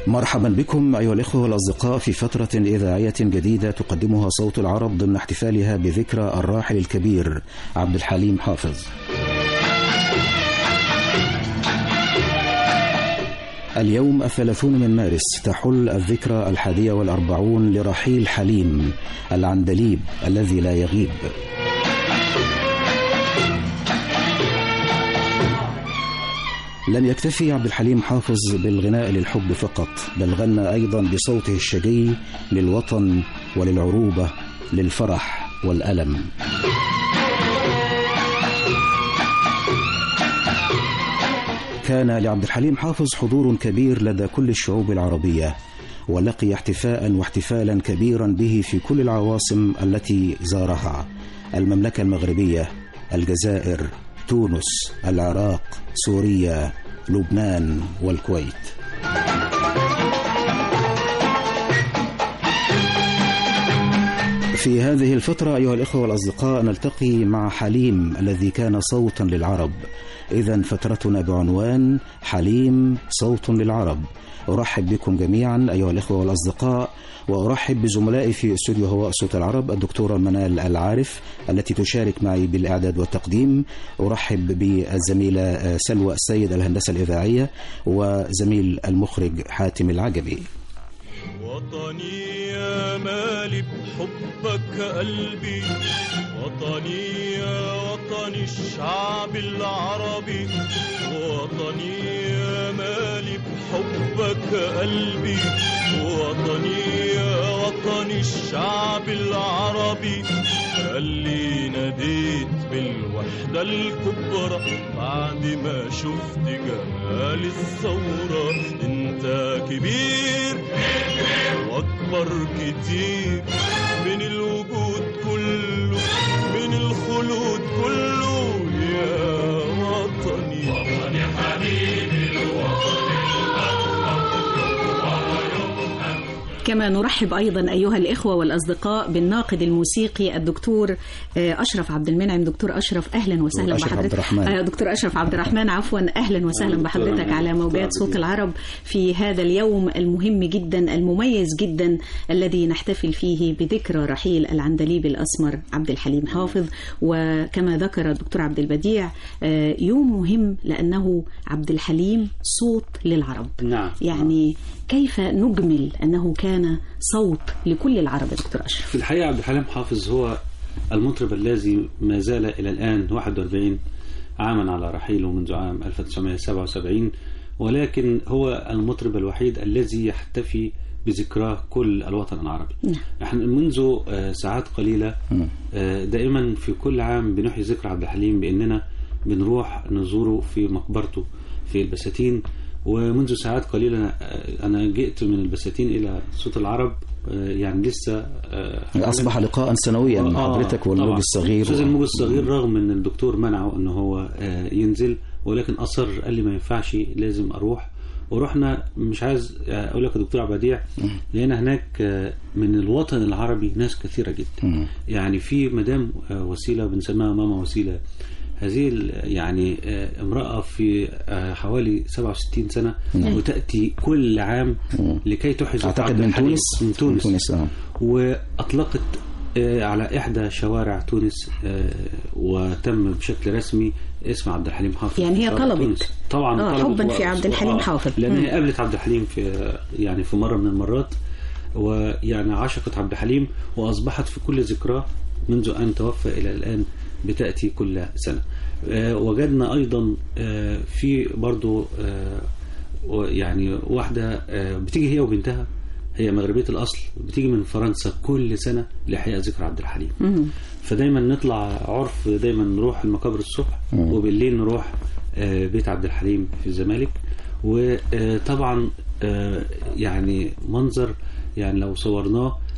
مرحبا بكم أيها الإخوة والأصدقاء في فترة إذاعية جديدة تقدمها صوت العرب ضمن احتفالها بذكرى الراحل الكبير عبد الحليم حافظ اليوم الثلاثون من مارس تحل الذكرى الحادية والأربعون لرحيل حليم العندليب الذي لا يغيب لم يكتفي عبد الحليم حافظ بالغناء للحب فقط بل غنى أيضا بصوته الشجي للوطن وللعروبة للفرح والألم كان لعبد الحليم حافظ حضور كبير لدى كل الشعوب العربية ولقي احتفاء واحتفالا كبيرا به في كل العواصم التي زارها المملكة المغربية الجزائر تونس العراق سوريا لبنان والكويت في هذه الفترة أيها الإخوة والأصدقاء نلتقي مع حليم الذي كان صوتا للعرب إذا فترتنا بعنوان حليم صوت للعرب أرحب بكم جميعا أيها الإخوة والأصدقاء وأرحب بزملائي في استوديو هواء صوت العرب الدكتورة منال العارف التي تشارك معي بالإعداد والتقديم أرحب بالزميلة سلوى السيد الهندسة الإذاعية وزميل المخرج حاتم العجبي وطني يا مالي بحبك قلبي وطني يا وطني الشعب العربي وطني يا مالي بحبك قلبي وطني يا وطني الشعب العربي اللي ناديت بالوحدة الكبرى بعد ما شفت جمال الثورة انت كبير واكبر كتير من الوجود كله من الخلود كله يا وطني وطني حبيبي الوطن كما نرحب أيضا أيها الإخوة والأصدقاء بالناقد الموسيقي الدكتور أشرف عبد المنعم دكتور أشرف أهلا وسهلا أشرف عبد الرحمن. آه، دكتور أشرف عبد الرحمن عفوا أهلا وسهلا بحضرتك على موجات صوت العرب في هذا اليوم المهم جدا المميز جدا الذي نحتفل فيه بذكرى رحيل العندليب الأسمر عبد الحليم حافظ وكما ذكر الدكتور عبد البديع آه، يوم مهم لأنه عبد الحليم صوت للعرب نعم يعني كيف نجمل أنه كان صوت لكل العرب يا دكتور أشرف في الحقيقة عبد الحليم حافظ هو المطرب الذي ما زال إلى الآن 41 عاما على رحيله منذ عام 1977 ولكن هو المطرب الوحيد الذي يحتفي بذكراه كل الوطن العربي نعم. احنا منذ آه، ساعات قليلة آه، دائما في كل عام بنحيي ذكرى عبد الحليم بأننا بنروح نزوره في مقبرته في البساتين ومنذ ساعات قليلة آه، أنا جئت من البساتين إلى صوت العرب آه، يعني لسه آه، أصبح لقاء سنويا مع آه، حضرتك والموج طبعاً. الصغير استاذ الموج الصغير رغم ان الدكتور منعه ان هو آه، ينزل ولكن اصر قال لي ما ينفعش لازم اروح ورحنا مش عايز آه، اقول لك يا دكتور عبديع لقينا هناك آه، من الوطن العربي ناس كثيره جدا يعني في مدام آه، وسيله بنسميها ماما وسيله هذه ال- يعني آه، امرأة في آه، حوالي 67 سنة وتأتي كل عام لكي تحيي ذكرى أعتقد عبد من الحليم. تونس من تونس, من تونس آه. وأطلقت آه، على إحدى شوارع تونس آه، وتم بشكل رسمي اسم عبد الحليم حافظ يعني هي في شوارع طلبت. تونس. طبعا آه، طلبت حباً في و- عبد الحليم آه، حافظ. لأن مم. هي قابلت عبد الحليم في يعني في مرة من المرات ويعني عشقت عبد الحليم وأصبحت في كل ذكراه منذ أن توفى إلى الآن بتأتي كل سنة آه، وجدنا أيضا آه، في برضو آه، و- يعني واحدة آه، بتيجي هي وبنتها هي مغربية الأصل بتيجي من فرنسا كل سنة لإحياء ذكرى عبد الحليم فدايما نطلع عرف دايما نروح المقابر الصبح وبالليل نروح آه، بيت عبد الحليم في الزمالك وطبعا يعني منظر يعني لو صورناه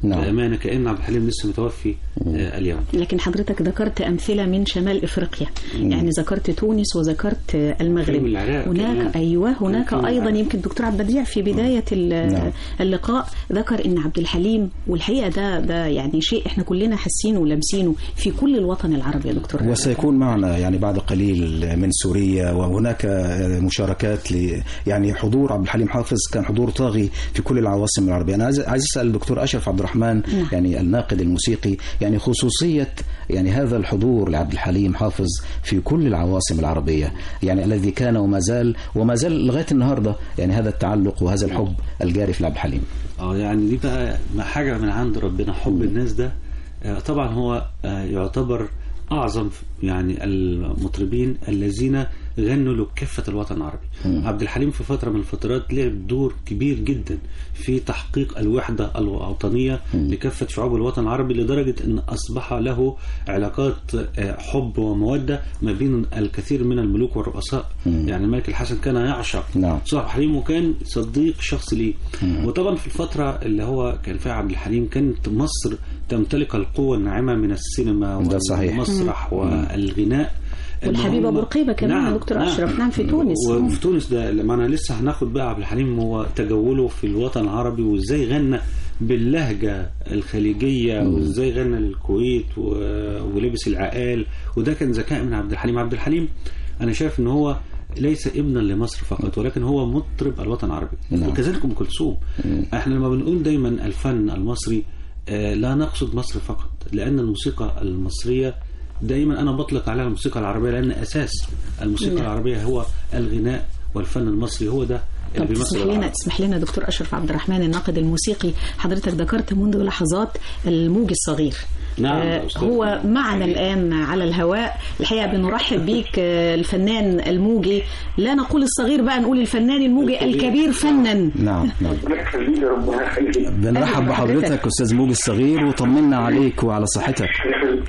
نعم. بامانه كان عبد الحليم لسه متوفي آه، اليوم لكن حضرتك ذكرت أمثلة من شمال إفريقيا يعني ذكرت تونس وذكرت المغرب من العراق هناك كمان. أيوة هناك كان في أيضا العراق. يمكن دكتور عبد البديع في بداية ال- نعم. اللقاء ذكر أن عبد الحليم والحقيقة ده ده يعني شيء احنا كلنا حاسينه ولامسينه في كل الوطن العربي يا دكتور وسيكون معنا يعني بعد قليل من سوريا وهناك مشاركات ل يعني حضور عبد الحليم حافظ كان حضور طاغي في كل العواصم العربيه انا عايز عايز اسال الدكتور اشرف عبد الرحمن يعني الناقد الموسيقي يعني خصوصيه يعني هذا الحضور لعبد الحليم حافظ في كل العواصم العربيه يعني الذي كان وما زال وما زال لغايه النهارده يعني هذا التعلق وهذا الحب الجاري في لعبد الحليم اه يعني دي بقى ما حاجه من عند ربنا حب الناس ده آه، طبعا هو آه، يعتبر اعظم يعني المطربين الذين غنوا لكافه الوطن العربي عبد الحليم في فتره من الفترات لعب دور كبير جدا في تحقيق الوحده الوطنيه لكافه شعوب الوطن العربي لدرجه ان اصبح له علاقات آه، حب وموده ما بين الكثير من الملوك والرؤساء يعني الملك الحسن كان يعشق نعم. صاحب حليم وكان صديق شخص ليه وطبعا في الفترة اللي هو كان فيها عبد الحليم كانت مصر تمتلك القوة الناعمة من السينما ده صحيح. والمسرح والغناء إن والحبيبة هم- بورقيبة كمان يا دكتور أشرف، نعم، في تونس. وفي تونس ده لما انا لسه هناخد بقى عبد الحليم هو تجوله في الوطن العربي وازاي غنى باللهجة الخليجية وازاي غنى للكويت و- ولبس العقال وده كان ذكاء من عبد الحليم عبد الحليم انا شايف ان هو ليس ابنا لمصر فقط ولكن هو مطرب الوطن العربي نعم. وكذلك ام كلثوم احنا لما بنقول دايما الفن المصري آه، لا نقصد مصر فقط لان الموسيقى المصريه دايما انا بطلق عليها الموسيقى العربيه لان اساس الموسيقى نعم. العربيه هو الغناء والفن المصري هو ده اللي طب بيمثل تسمح لنا العرب. تسمح لنا دكتور اشرف عبد الرحمن الناقد الموسيقي حضرتك ذكرت منذ لحظات الموج الصغير نعم، آه أستاذ. هو معنا الان على الهواء الحقيقه بنرحب بيك آه الفنان الموجي لا نقول الصغير بقى نقول الفنان الموجي الكبير. الكبير فنا نعم نعم ربنا يخليك ربنا يخليك بنرحب أهلا بحضرتك بحضرتك. استاذ موج الصغير وطمنا عليك وعلى صحتك ربنا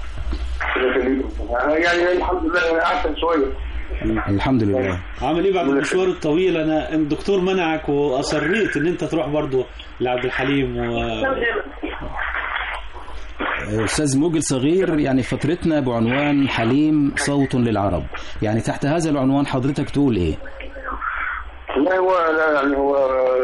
يخليك يعني الحمد لله احسن شويه الحمد لله عامل ايه بعد المشوار الطويل انا الدكتور منعك واصريت ان انت تروح برضو لعبد الحليم و... أستاذ موجل صغير يعني فترتنا بعنوان حليم صوت للعرب يعني تحت هذا العنوان حضرتك تقول إيه والله هو لا يعني هو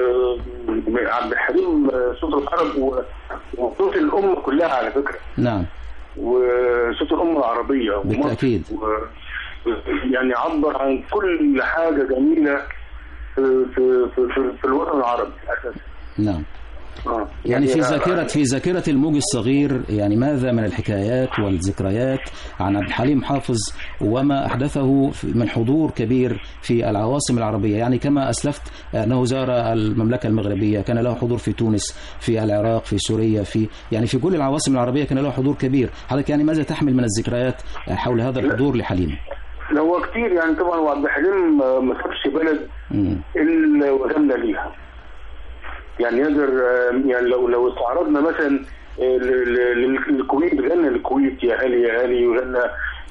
عبد الحليم صوت العرب و- وصوت الأمة كلها على فكرة نعم وصوت الأمة العربية ومصر. بالتأكيد. و يعني عبر عن كل حاجة جميلة في في في, في, في الوطن العربي أساسا نعم آه. يعني في لا- ذاكرة في ذاكرة الموج الصغير يعني ماذا من الحكايات والذكريات عن عبد الحليم حافظ وما أحدثه من حضور كبير في العواصم العربية يعني كما أسلفت أنه زار المملكة المغربية كان له حضور في تونس في العراق في سوريا في يعني في كل العواصم العربية كان له حضور كبير حضرتك يعني ماذا تحمل من الذكريات حول هذا الحضور لحليم لا هو كتير يعني طبعا وعبد الحليم آه، ما سابش بلد مم. الا وغنى ليها يعني يقدر آه، يعني لو لو استعرضنا مثلا آه، ل- ل- ل- الكويت غنى للكويت يا هلي يا هلي وغنى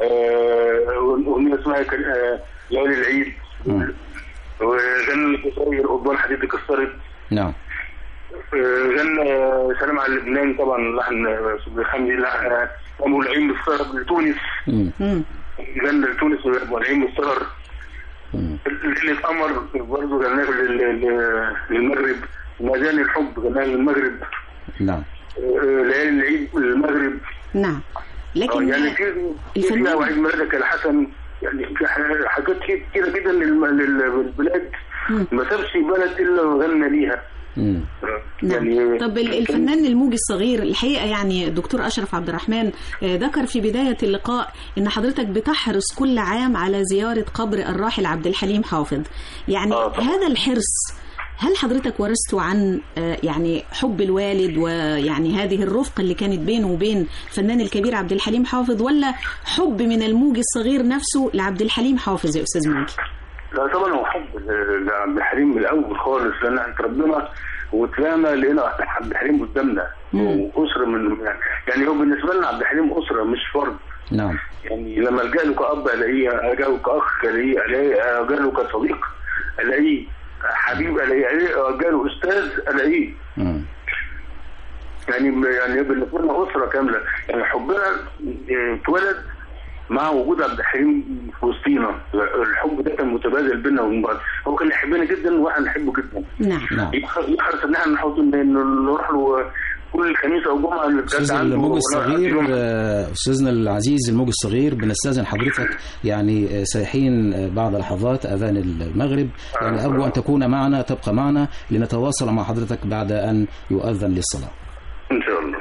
آه، اغنيه اسمها كان- آه، ليالي العيد مم. وغنى الجزائر قضبان حديد كسرت نعم آه، غنى سلام على لبنان طبعا لحن آه، صبري حمدي لحن آه، ابو العين بالسهر لتونس مم. مم. غنى لتونس ابو العين بالسهر مم. ليلة قمر برضه غناه لل- لل- للمغرب ميدان الحب غناه للمغرب نعم آه، ليالي العيد للمغرب نعم آه، لكن يعني في في الفنان- فيها وعيد ميلادك يا الحسن يعني في ح- حاجات كتيرة جدا للم- لل- للبلاد ما سابش بلد الا وغنى ليها مم. آه، نعم طب ال- الفنان الموجي الصغير الحقيقه يعني الدكتور اشرف عبد الرحمن آه، ذكر في بدايه اللقاء ان حضرتك بتحرص كل عام على زياره قبر الراحل عبد الحليم حافظ يعني آه، طبعا. هذا الحرص هل حضرتك ورثته عن آه، يعني حب الوالد ويعني هذه الرفقه اللي كانت بينه وبين الفنان الكبير عبد الحليم حافظ ولا حب من الموجي الصغير نفسه لعبد الحليم حافظ يا استاذ موجي؟ لا طبعا هو حب ل- لعبد الحليم من الاول خالص لان احنا اتربينا واتلاقينا لقينا عبد الحليم قدامنا مم. واسره من يعني, يعني هو بالنسبه لنا عبد الحليم اسره مش فرد نعم يعني لما الجا له كاب الاقيه الجا له كاخ الاقيه الاقيه الجا له كصديق الاقيه حبيب الاقيه الجا له استاذ الاقيه مم. يعني يعني بالنسبه لنا اسره كامله يعني حبنا اه، اتولد مع وجود عبد الحليم في وسطينا الحب ده كان متبادل بينا وبين بعض هو كان يحبنا جدا واحنا نحبه جدا نعم نعم يح- يحرص ان احنا نحط ان نروح له كل خميس او جمعه اللي بجد استاذ عنده الموج ونقعد الصغير يوم. آه، استاذنا العزيز الموج الصغير بنستاذن حضرتك يعني آه، سايحين آه، بعد لحظات اذان المغرب يعني ارجو ان تكون معنا تبقى معنا لنتواصل مع حضرتك بعد ان يؤذن للصلاه ان شاء الله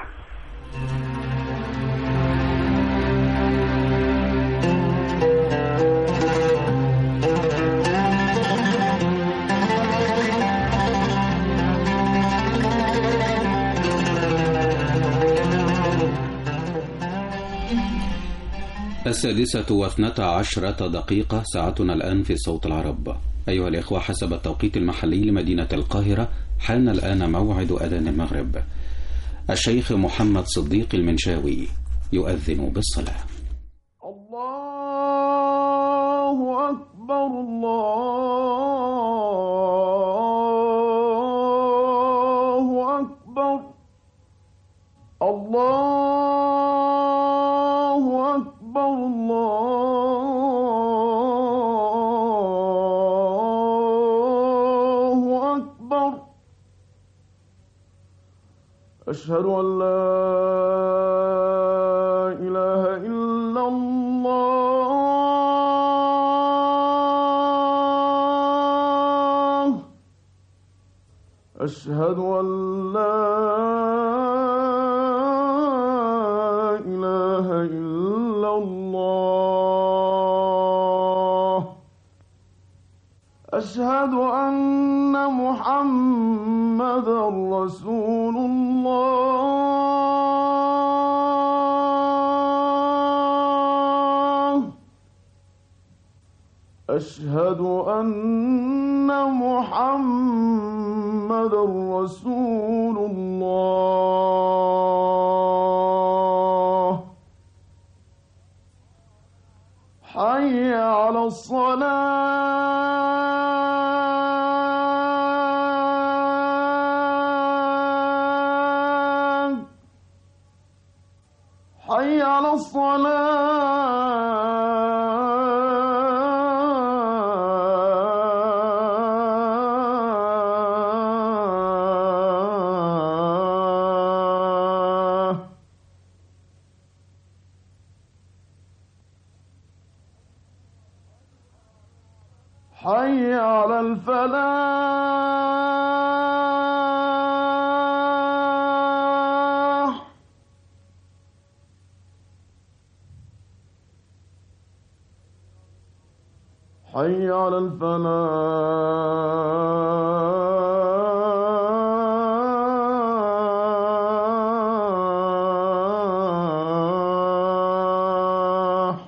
السادسة واثنتا عشرة دقيقة ساعتنا الآن في صوت العرب أيها الإخوة حسب التوقيت المحلي لمدينة القاهرة حان الآن موعد أذان المغرب الشيخ محمد صديق المنشاوي يؤذن بالصلاة الله أكبر الله أكبر الله أكبر الله أكبر أشهد أن لا إله إلا الله أشهد أن لا إله إلا الله أشهد أن محمدا رسول الله أشهد أن محمدا رسول الله حي على الصلاة حي على الصلاة حي على الفلاح حي على الفلاح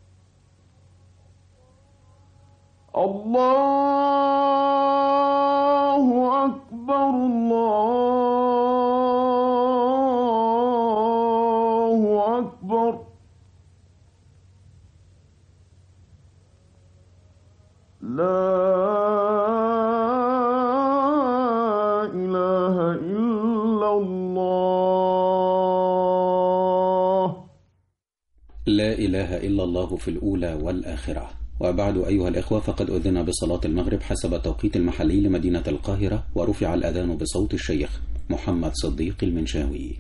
الله أكبر الله أكبر لا إله إلا الله لا إله إلا الله في الأولى والآخرة وبعد أيها الإخوة فقد أذن بصلاة المغرب حسب التوقيت المحلي لمدينة القاهرة ورفع الأذان بصوت الشيخ محمد صديق المنشاوي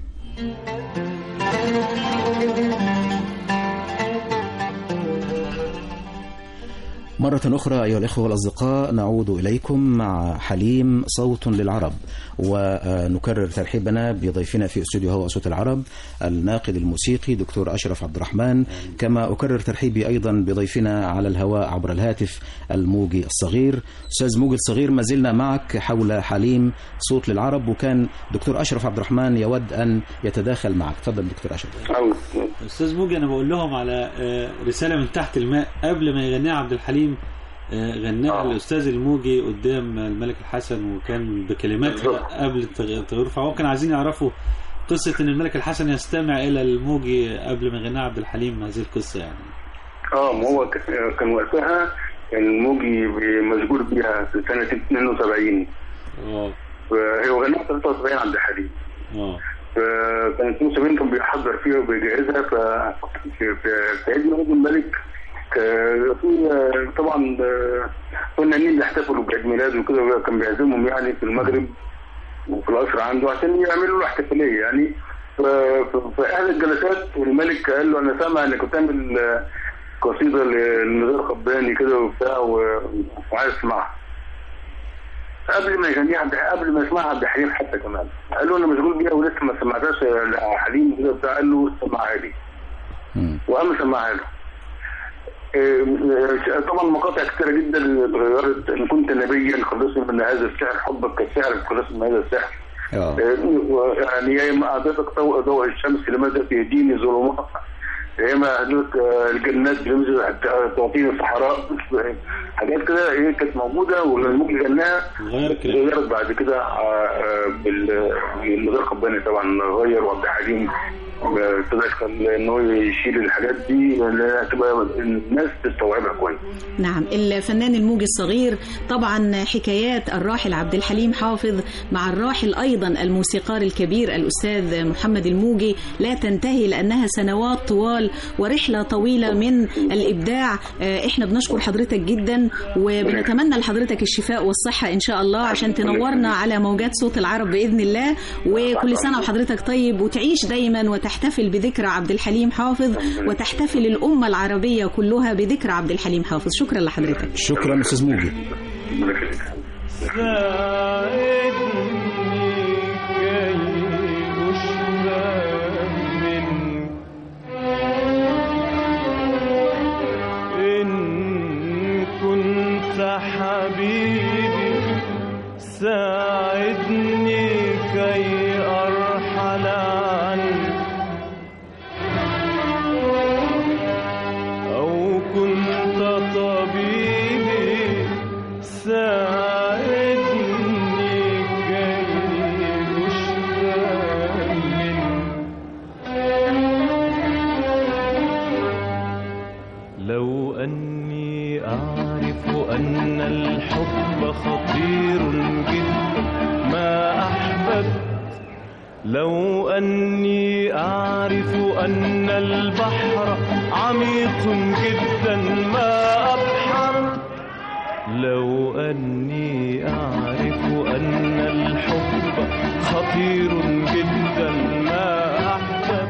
مرة أخرى أيها الإخوة والأصدقاء نعود إليكم مع حليم صوت للعرب ونكرر ترحيبنا بضيفنا في استوديو هوا صوت العرب الناقد الموسيقي دكتور أشرف عبد الرحمن كما أكرر ترحيبي أيضا بضيفنا على الهواء عبر الهاتف الموجي الصغير أستاذ موجي الصغير ما زلنا معك حول حليم صوت للعرب وكان دكتور أشرف عبد الرحمن يود أن يتداخل معك تفضل دكتور أشرف أو استاذ موجي انا بقول لهم على آه، رساله من تحت الماء قبل ما يغنيها عبد الحليم آه، غناها آه. الاستاذ الموجي قدام الملك الحسن وكان بكلمات بالظبط. قبل التغ- التغيير فهو كان عايزين يعرفوا قصه ان الملك الحسن يستمع الى الموجي قبل ما يغنيها عبد الحليم هذه القصه يعني اه ما هو ك- كان وقتها كان الموجي مشغول بيها في سنة 72 اه وهي غناها 73 عبد الحليم اه فكانت موسى بن كان بيحضر فيها وبيجهزها ف في في- في عيد ميلاد الملك ك- في آه، طبعا آه، فنانين بيحتفلوا بعيد ميلاده وكده كان بيعزمهم يعني في المغرب وفي القصر عنده عشان يعملوا له احتفاليه يعني ف- ف- في احد الجلسات الملك قال له انا سامع انك بتعمل آه، قصيده لنزار قباني كده وبتاع و- وعايز اسمعها قبل ما يغنيها عبد قبل ما يسمعها عبد الحليم حتى كمان قال له انا مشغول بيها ولسه ما سمعتهاش لحليم كده بتاع قال له سمعها لي مم. وقام سمعها له إيه، طبعا مقاطع كثيره جدا اتغيرت ان كنت نبيا خلصني من هذا السحر حبك كالسحر خلصني من هذا السحر اه إيه، يعني يا اما اعطيتك ضوء ضوء الشمس لماذا تهديني ظلمات يا اما اهديك آه، الجنات لماذا تعطيني الصحراء حاجات كده ايه كانت موجوده والممكن غناها غير الكلام غيرت بعد كده آه، آه، بال- بالنزار قباني طبعا غير وعبد الحليم آه، تدخل ان هو يشيل الحاجات دي لأنها تبقى الناس تستوعبها كويس نعم الفنان الموجي الصغير طبعا حكايات الراحل عبد الحليم حافظ مع الراحل أيضا الموسيقار الكبير الأستاذ محمد الموجي لا تنتهي لأنها سنوات طوال ورحلة طويلة من الإبداع آه، إحنا بنشكر حضرتك جدا وبنتمنى لحضرتك الشفاء والصحة إن شاء الله عشان تنورنا على موجات صوت العرب بإذن الله وكل سنة وحضرتك طيب وتعيش دايما وتحتفل بذكرى عبد الحليم حافظ وتحتفل الأمة العربية كلها بذكرى عبد الحليم حافظ شكرا لحضرتك شكرا استاذ موجي ربنا يخليك. ساعدني كي أشفى منك إن كنت حبيبي ساعدني كي أرحل عنك أو كنت طبيبي ساعدني كي أشفى منك لو أني أعرف أن الحب خطير جدا ما أحببت لو أني أعرف أن البحر عميق جدا ما أبحر لو أني أعرف أن الحب خطير جدا ما أحبب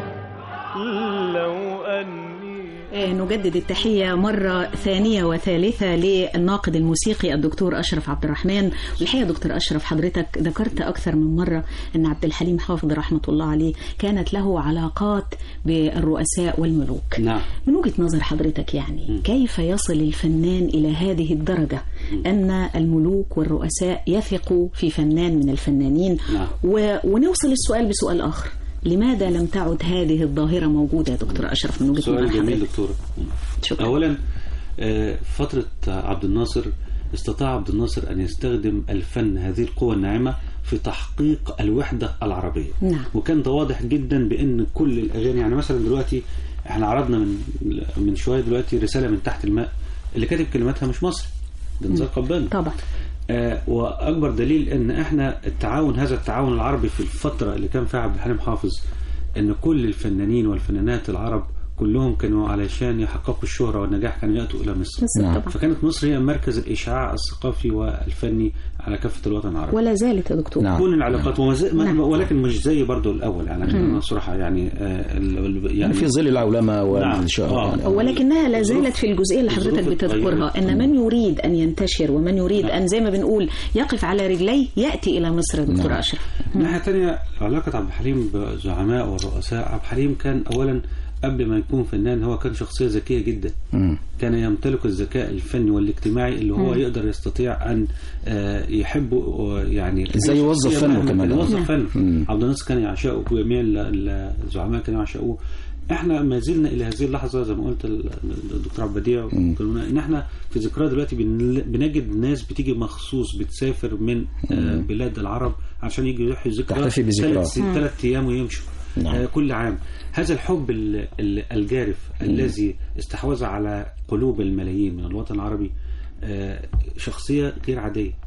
لو أني آه، نجدد التحية مرة ثانية وثالثة للناقد الموسيقي الدكتور أشرف عبد الرحمن والحقيقة دكتور أشرف حضرتك ذكرت أكثر من مرة أن عبد الحليم حافظ رحمة الله عليه كانت له علاقات بالرؤساء والملوك نعم من وجهة نظر حضرتك يعني كيف يصل الفنان إلى هذه الدرجة أن الملوك والرؤساء يثقوا في فنان من الفنانين نعم. و... ونوصل السؤال بسؤال آخر لماذا لم تعد هذه الظاهرة موجودة يا دكتور أشرف من وجهة سؤال نظر جميل حضرتك دكتور شكرا اولا آه، فتره عبد الناصر استطاع عبد الناصر ان يستخدم الفن هذه القوة الناعمة في تحقيق الوحدة العربية نعم. وكان ده واضح جدا بان كل الاغاني يعني مثلا دلوقتي احنا عرضنا من من شويه دلوقتي رساله من تحت الماء اللي كاتب كلماتها مش مصري ده نزار قباني طبعا آه، واكبر دليل ان احنا التعاون هذا التعاون العربي في الفتره اللي كان فيها عبد الحليم حافظ ان كل الفنانين والفنانات العرب كلهم كانوا علشان يحققوا الشهره والنجاح كانوا ياتوا الى مصر مصر نعم. طبعا فكانت مصر هي مركز الاشعاع الثقافي والفني على كافه الوطن العربي ولا زالت يا دكتور نعم. كون العلاقات وما زي- ما- نعم. ولكن مش زي برضو الاول يعني خلينا صراحه يعني آه، ال- ال- يعني في ظل العولمه والشهر آه. يعني ولكنها لا زالت في الجزئيه اللي حضرتك الظروف بتذكرها اتغيرت. ان من يريد ان ينتشر ومن يريد نعم. ان زي ما بنقول يقف على رجليه ياتي الى مصر يا دكتور نعم. اشرف من ناحية تانية علاقة عبد الحليم بالزعماء والرؤساء عبد الحليم كان أولا قبل ما يكون فنان هو كان شخصية ذكية جدا مم. كان يمتلك الذكاء الفني والاجتماعي اللي هو يقدر يستطيع أن آه، يحب آه، يعني إزاي يوظف شخصية فنه مهما كمان. كان يوظف نعم. فنه مم. عبد الناصر كان يعشقه وجميع ال- ال- الزعماء كانوا يعشقوه احنا ما زلنا الى هذه اللحظه زي ما قلت ال- الدكتور عبد البديع وكلنا ان احنا في ذكرى دلوقتي بن- بنجد ناس بتيجي مخصوص بتسافر من آه، بلاد العرب عشان يجوا يحيوا ذكرى تحتفي بذكرى. ثلاث ايام ويمشوا نعم. آه، كل عام هذا الحب ال- ال- الجارف الذي استحوذ على قلوب الملايين من الوطن العربي آه، شخصية غير عادية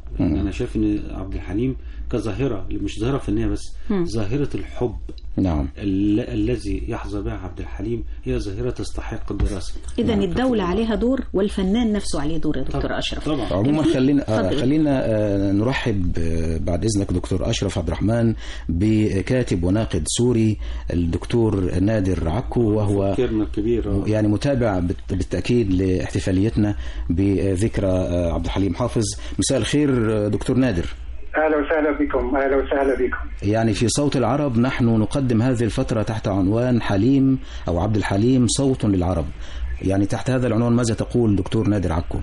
لأن انا شايف ان عبد الحليم كظاهره مش ظاهره فنيه بس ظاهره الحب نعم ال- الذي يحظى بها عبد الحليم هي ظاهره تستحق الدراسه إذا الدولة عليها دور والفنان نفسه عليه دور يا دكتور طبعا أشرف طبعا عموما في- خلينا آه اتفضل. خلينا آه نرحب آه بعد اذنك دكتور اشرف عبد الرحمن بكاتب وناقد سوري الدكتور نادر عكو وهو فكرنا الكبير آه. يعني متابع بالت- بالتاكيد لاحتفاليتنا بذكرى آه عبد الحليم حافظ مساء الخير آه دكتور نادر اهلا وسهلا بكم اهلا وسهلا بكم يعني في صوت العرب نحن نقدم هذه الفترة تحت عنوان حليم أو عبد الحليم صوت للعرب يعني تحت هذا العنوان ماذا تقول دكتور نادر عكو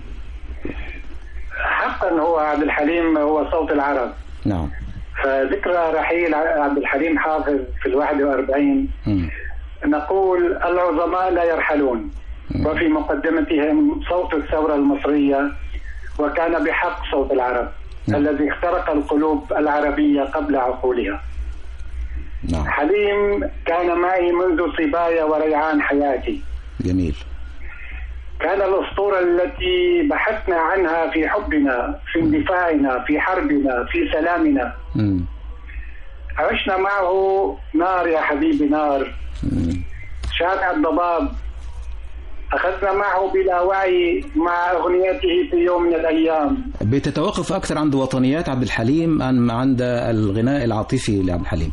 حقا هو عبد الحليم هو صوت العرب نعم فذكرى رحيل عبد الحليم حافظ في الواحد وأربعين مم. نقول العظماء لا يرحلون وفي مقدمتهم صوت الثورة المصرية وكان بحق صوت العرب نعم. الذي اخترق القلوب العربية قبل عقولها نعم حليم كان معي منذ صبايا وريعان حياتي جميل كان الأسطورة التي بحثنا عنها في حبنا في اندفاعنا في حربنا في سلامنا مم. عشنا معه نار يا حبيبي نار مم. شارع الضباب أخذنا معه بلا وعي مع أغنيته في يوم من الأيام بتتوقف أكثر عند وطنيات عبد الحليم أم عند الغناء العاطفي لعبد الحليم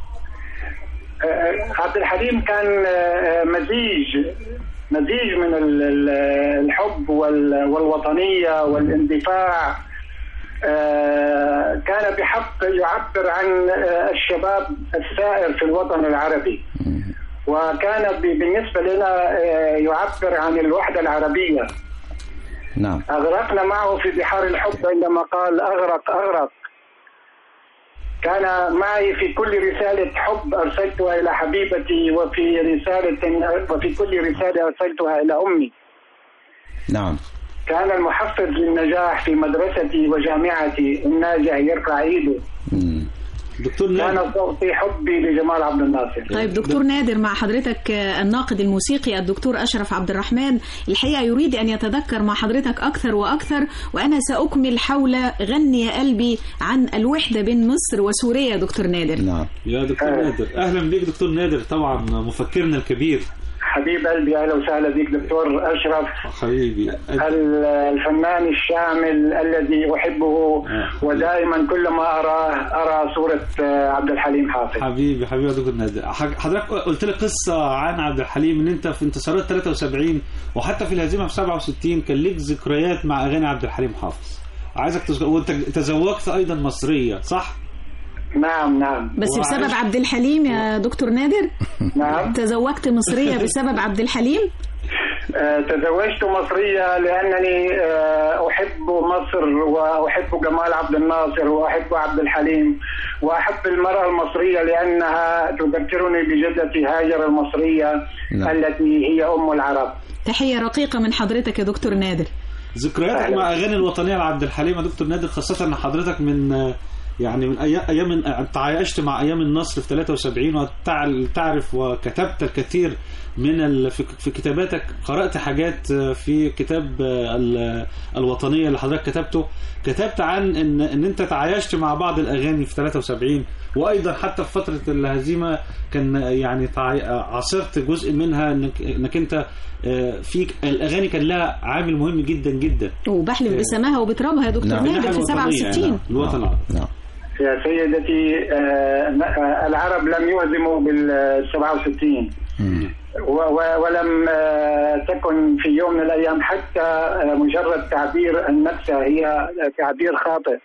آه، عبد الحليم كان آه، مزيج مزيج من ال- ال- الحب وال- والوطنية والاندفاع آه، كان بحق يعبر عن آه، الشباب السائر في الوطن العربي وكان ب- بالنسبة لنا آه، يعبر عن الوحدة العربية نعم أغرقنا معه في بحار الحب عندما قال أغرق أغرق كان معي في كل رسالة حب أرسلتها إلى حبيبتي وفي رسالة وفي كل رسالة أرسلتها إلى أمي نعم كان المحفز للنجاح في مدرستي وجامعتي الناجح يرفع إيده مم. دكتور نادر كان صوتي حبي لجمال عبد الناصر طيب دكتور نادر مع حضرتك آه، الناقد الموسيقي الدكتور أشرف عبد الرحمن الحقيقة يريد أن يتذكر مع حضرتك أكثر وأكثر وأنا سأكمل حول غني يا قلبي عن الوحدة بين مصر وسوريا يا دكتور نادر نعم يا دكتور آه. نادر اهلا بيك دكتور نادر طبعا مفكرنا الكبير حبيب قلبي أهلا وسهلا بك دكتور أشرف حبيبي ال- الفنان الشامل الذي أحبه آه. ودائما كلما أراه أرى صورة آه، عبد الحليم حافظ حبيبي حبيبي يا دكتور نادر حض- حضرتك قلت لي قصه عن عبد الحليم ان انت في انتصارات 73 وحتى في الهزيمه في 67 كان ليك ذكريات مع اغاني عبد الحليم حافظ عايزك تذكر وانت تزوجت ايضا مصريه صح؟ نعم نعم بس وعايش- بسبب عبد الحليم يا دكتور نادر نعم تزوجت مصرية بسبب عبد الحليم آه، تزوجت مصرية لأنني آه، أحب مصر وأحب جمال عبد الناصر وأحب عبد الحليم وأحب المرأة المصرية لأنها تذكرني بجدتي هاجر المصرية نعم. التي هي أم العرب تحية رقيقة من حضرتك يا دكتور نادر ذكرياتك أهلا. مع اغاني الوطنيه لعبد الحليم يا دكتور نادر خاصه ان حضرتك من يعني من ايام ايام انت عايشت مع ايام النصر في 73 وتعرف وكتبت الكثير من ال... في في كتاباتك قرات حاجات في كتاب ال... الوطنيه اللي حضرتك كتبته كتبت عن ان ان انت تعايشت مع بعض الاغاني في 73 وايضا حتى في فتره الهزيمه كان يعني تعا- عاصرت جزء منها انك انك انت آه، فيك الاغاني كان لها عامل مهم جدا جدا وبحلف بسماها وبترابها يا دكتور نعم. نادر في الوطنية 67 يعني، الوطن العربي نعم يا سيدتي آه، آه، العرب لم يهزموا بال 67 مم. و- و- ولم آه، تكن في يوم من الايام حتى آه، مجرد تعبير النكسه هي تعبير خاطئ.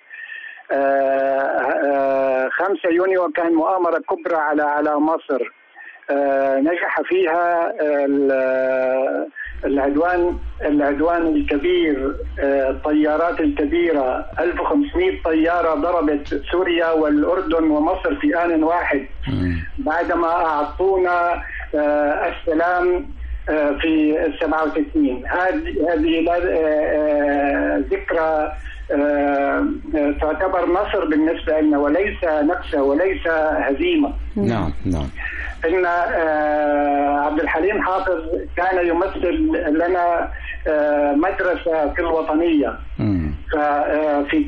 آه، آه، 5 يونيو كان مؤامره كبرى على على مصر آه، نجح فيها ال- العدوان العدوان الكبير آه، الطيارات الكبيره 1500 طياره ضربت سوريا والاردن ومصر في ان واحد مم. بعدما أعطونا آه، السلام آه، في 67 هذه هذه لا- آه، آه، ذكرى آه، آه، تعتبر نصر بالنسبة لنا وليس نكسة وليس هزيمة نعم نعم ان آه، عبد الحليم حافظ كان يمثل لنا آه، مدرسه في الوطنيه مم. ففي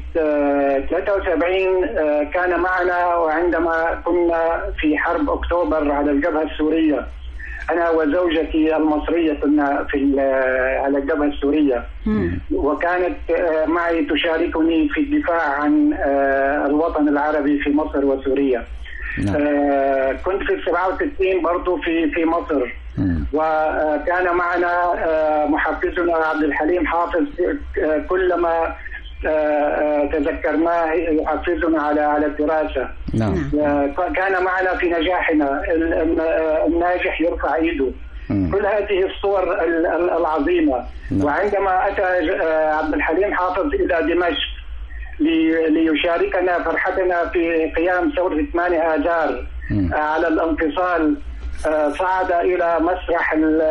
73 آه، كان معنا وعندما كنا في حرب اكتوبر على الجبهه السوريه انا وزوجتي المصريه كنا في ال- على الجبهه السوريه وكانت آه، معي تشاركني في الدفاع عن آه، الوطن العربي في مصر وسوريا نعم. آه، كنت في 67 برضو في في مصر مم. وكان معنا آه، محفزنا عبد الحليم حافظ آه، كلما آه، آه، تذكرناه يحفزنا على على الدراسه نعم آه، كان معنا في نجاحنا ال- ال- آه، الناجح يرفع ايده مم. كل هذه الصور ال- ال- العظيمه نعم. وعندما اتى آه، عبد الحليم حافظ الى دمشق لي- ليشاركنا فرحتنا في قيام ثوره 8 اذار مم. آه، على الانفصال آه، صعد الى مسرح ال-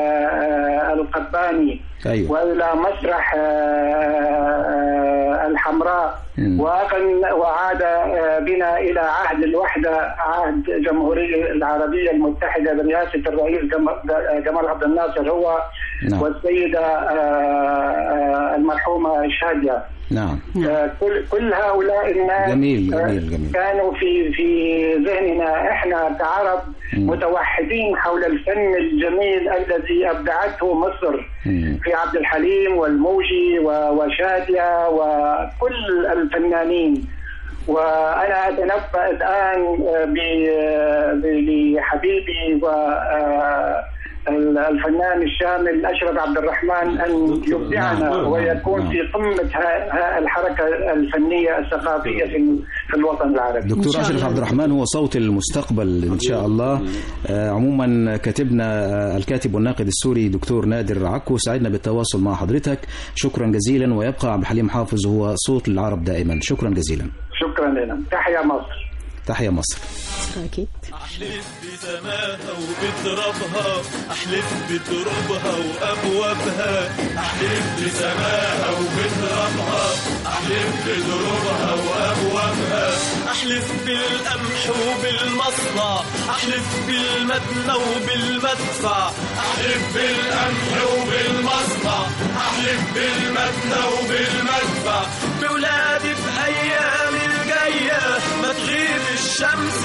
آه، القباني أيوة. والى مسرح آه، آه، الحمراء مم. وأغن وعاد آه، بنا الى عهد الوحده عهد الجمهوريه العربيه المتحده برئاسه الرئيس جم- جمال عبد الناصر هو نعم. والسيده آه، آه، المرحومه شاديه نعم آه، كل كل هؤلاء الناس جميل، آه، جميل، جميل. كانوا في في ذهننا احنا كعرب مم. متوحدين حول الفن الجميل الذي ابدعته مصر مم. في عبد الحليم والموجي و- وشاديه وكل الفنانين وانا اتنبا الان آه، ب- آه، ب- لحبيبي و آه، الفنان الشامل اشرف عبد الرحمن ان يبدعنا نعم. ويكون نعم. في قمه ها- ها- الحركه الفنيه الثقافيه في في الوطن العربي. إن دكتور شاء أشرف الله. عبد الرحمن هو صوت المستقبل إن شاء الله آه، عموما كاتبنا آه، الكاتب والناقد السوري دكتور نادر عكو سعدنا بالتواصل مع حضرتك شكرا جزيلا ويبقى عبد الحليم حافظ هو صوت العرب دائما شكرا جزيلا شكرا لنا تحيا مصر. تحيا مصر أكيد احلف بسماها وبترابها احلف بترابها وابوابها احلف بسماها وبترابها احلف بترابها وابوابها احلف بالقمح وبالمصنع احلف بالمدنى وبالمدفع احلف بالقمح وبالمصنع احلف بالمدنى وبالمدفع بولادي بايام الجايه ما تغيب الشمس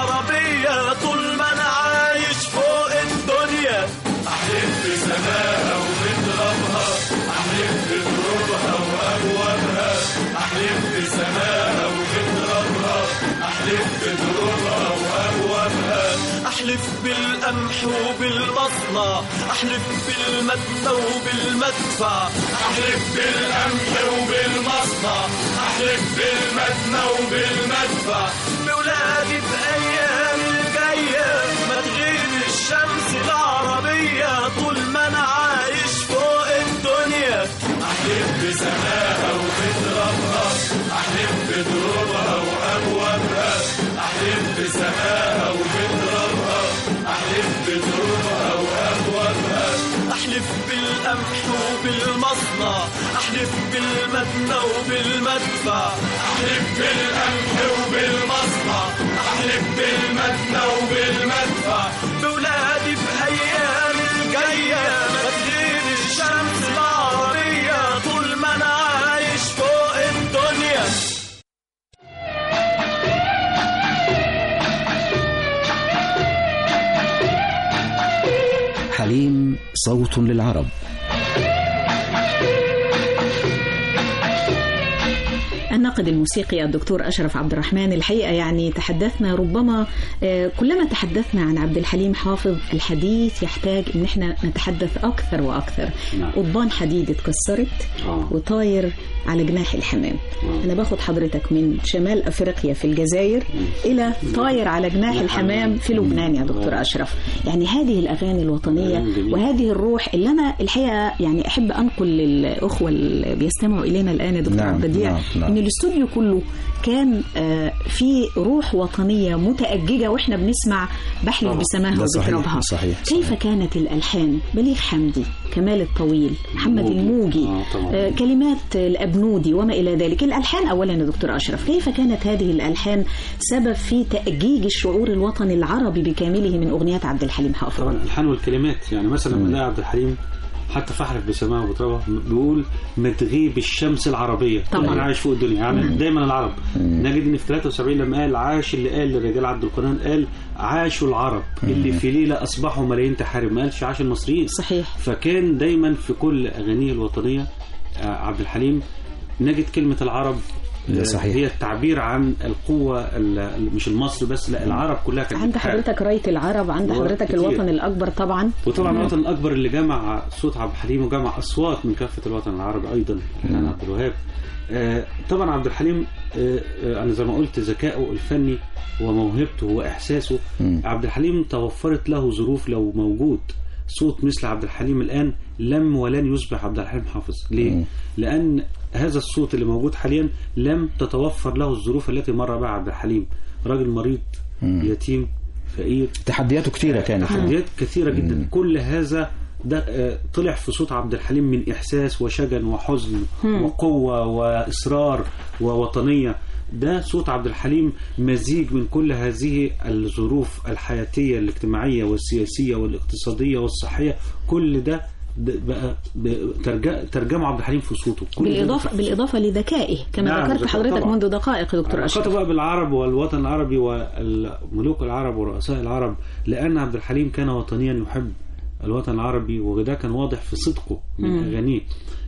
العربيه طول ما انا عايش فوق الدنيا احلف بسماها وبترابها احلف بترابها وابوابها احلف بسماها وبترابها احلف بترابها وابوابها احلف بالقمح وبالمصنع احلف بالمدنى وبالمدفع احلف بالقمح وبالمصنع احلف بالمدنى وبالمدفع بولادي بايام الجايه ما تغيب الشمس العربيه طول ما انا عايش فوق الدنيا احلف بسماها وبترابها احلف بترابها وابوابها احلف بسماها وبترابها احلف بترابها وابوابها احلف بالقمح وبالمصنع احلف بالمدنى وبالمدفع احلف بالقمح وبالمصنع احلف بالمدنى وبالمدفع بولادي بايام الجايه ما تغيب الشمس العربيه طول ما انا عايش فوق الدنيا حليم صوت للعرب الناقد الموسيقي الدكتور أشرف عبد الرحمن الحقيقة يعني تحدثنا ربما آه، كلما تحدثنا عن عبد الحليم حافظ الحديث يحتاج ان احنا نتحدث اكثر واكثر نعم. قضبان حديد اتكسرت آه. وطاير على جناح الحمام آه. انا باخد حضرتك من شمال افريقيا في الجزائر الى طاير على جناح نعم. الحمام في لبنان يا دكتور آه. اشرف يعني هذه الاغاني الوطنيه كلام جميل. وهذه الروح اللي انا الحقيقه يعني احب انقل للاخوه اللي بيستمعوا الينا الان يا دكتور نعم، عبد البديع نعم، نعم. ان الاستوديو كله كان آه، في روح وطنيه متأججه واحنا بنسمع بحلف طبعا. بسماها ده صحيح، وبترابها صحيح، كيف صحيح. كانت الالحان بليغ حمدي كمال الطويل محمد الموجي. الموجي آه، طبعا. آه، كلمات الابنودي وما الى ذلك الالحان اولا يا دكتور اشرف كيف كانت هذه الالحان سبب في تاجيج الشعور الوطني العربي بكامله من اغنيات عبد الحليم حافظ طبعا الالحان والكلمات يعني مثلا لما نلاقي عبد الحليم حتى فحلف بسماها وبترابها بيقول متغيب الشمس العربيه طبعاً. طبعا عايش فوق الدنيا يعني دايما العرب نجد ان في 73 لما قال عاش اللي قال للرجال عبد القرآن قال عاشوا العرب اللي في ليله اصبحوا ملايين تحارب ما قالش عاش المصريين صحيح فكان دايما في كل اغانيه الوطنيه آه، عبد الحليم نجد كلمه العرب ده آه، صحيح. هي التعبير عن القوه ال- مش المصري بس لا العرب كلها كانت عند بتحارب. حضرتك راية العرب عند هو حضرتك كتير. الوطن الأكبر طبعا وطبعا الوطن الاكبر اللي جمع صوت عبد الحليم وجمع اصوات من كافه الوطن العربي ايضا الفنان عبد الوهاب آه، طبعا عبد الحليم آه، آه، انا زي ما قلت ذكائه الفني وموهبته واحساسه عبد الحليم توفرت له ظروف لو موجود صوت مثل عبد الحليم الان لم ولن يصبح عبد الحليم حافظ ليه؟ لان هذا الصوت اللي موجود حاليا لم تتوفر له الظروف التي مر بها عبد الحليم راجل مريض يتيم فقير تحدياته كتيرة كانت تحديات كثيرة جدا كل هذا ده آه، طلع في صوت عبد الحليم من إحساس وشجن وحزن وقوة وإصرار ووطنية ده صوت عبد الحليم مزيج من كل هذه الظروف الحياتية الاجتماعية والسياسية والاقتصادية والصحية كل ده ده بقى ب- ترج- ترجمه عبد الحليم في صوته كل ده بالإضافة في- بالإضافة لذكائه كما نعم، ذكرت ذكاء حضرتك طبعاً. منذ دقائق دكتور علاقاته أشرف بقى بالعرب والوطن العربي والملوك العرب ورؤساء العرب لأن عبد الحليم كان وطنيا يحب الوطن العربي وده كان واضح في صدقه من أغانيه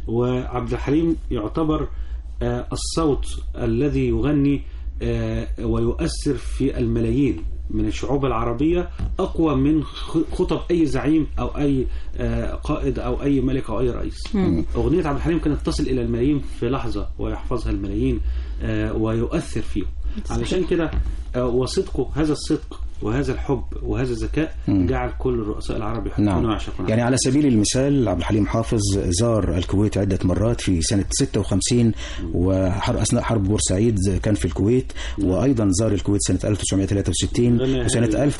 وعبد الحليم يعتبر آه، الصوت الذي يغني آه، ويؤثر في الملايين من الشعوب العربية أقوى من خ- خطب أي زعيم أو أي آه، قائد أو أي ملك أو أي رئيس أغنية عبد الحليم كانت تصل إلى الملايين في لحظة ويحفظها الملايين آه، ويؤثر فيهم علشان كده آه، وصدقه هذا الصدق وهذا الحب وهذا الذكاء جعل كل الرؤساء العرب يحبون نعم ويعشقون يعني على سبيل المثال عبد الحليم حافظ زار الكويت عدة مرات في سنة 56 وأثناء حرب بورسعيد كان في الكويت وأيضا زار الكويت سنة 1963 غنى يا وسنة هلي.